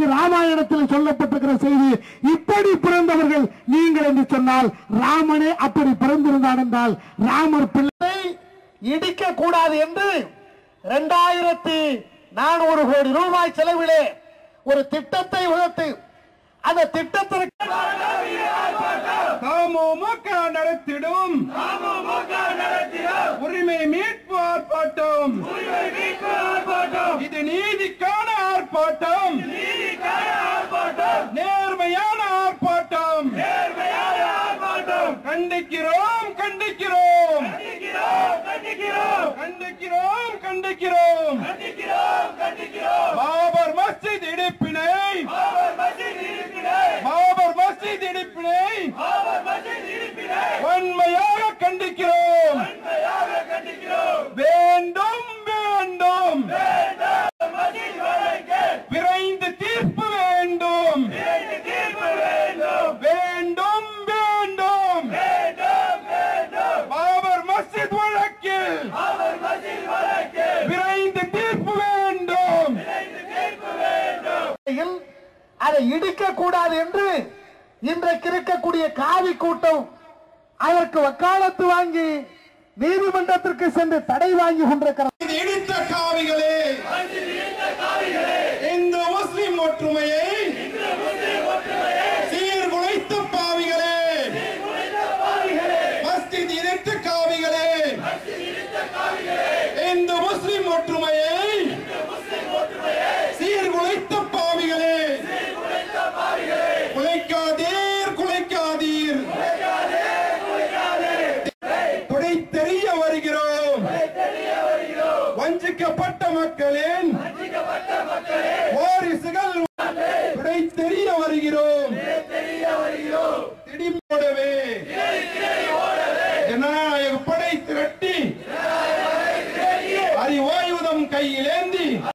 இது ராமாயணத்தில் சொல்லப்பட்டிருக்கிற செய்தி இப்படி பிறந்தவர்கள் நீங்கள் என்று சொன்னால் ராமனே அப்படி பிறந்திருந்தான் என்றால் ராமர் பிள்ளை இடிக்க கூடாது என்று இரண்டாயிரத்தி நானூறு கோடி ரூபாய் செலவிலே ஒரு திட்டத்தை வகுத்து அந்த திட்டத்திற்கு தமுமுக நடத்திடும் உரிமை மீட்பு ஆர்ப்பாட்டம் இது நீதிக்கான ஆர்ப்பாட்டம் நேர்மையான ஆர்ப்பாட்டம் கண்டிக்கிறோம் கண்டிக்கிறோம் கண்டிக்கிறோம் கண்டிக்கிறோம் பாபர் மஸ்ஜித் இடிப்பினை பாபர் மஸ்ஜித் இடிப்பினை வன்மையாக கண்டிக்கிறோம் வேண்டும் வேண்டும் விரைந்து தீர்ப்பு வேண்டும் வேண்டும் வேண்டும் பாபர் மஸ்ஜித் வழக்கில் விரைந்து தீர்ப்பு வேண்டும் நிலையில் அதை இடிக்க கூடாது என்று இன்றைக்கு இருக்கக்கூடிய காவி கூட்டம் அதற்கு வக்காலத்து வாங்கி நீதிமன்றத்திற்கு சென்று தடை வாங்கி கொண்டிருக்கிறார் இது இடித்த காவிகளே இந்து முஸ்லிம் ஒற்றுமையை சீர்குலைத்த பாவிகளே மஸ்ஜித் இடித்த காவிகளே இந்து முஸ்லிம் ஒற்றுமையை சீர்குலைத்த பாவிகளே குலைக்காதீர் குலைக்காதீர் துடை தெரிய வருகிறோம் வஞ்சிக்கப்பட்ட மக்களின் வாரிசுகள் துடை தெரிய வருகிறோம் திடிமோடவே ஜனநாயக படை திரட்டி அறிவாயுதம் கையிலேந்தி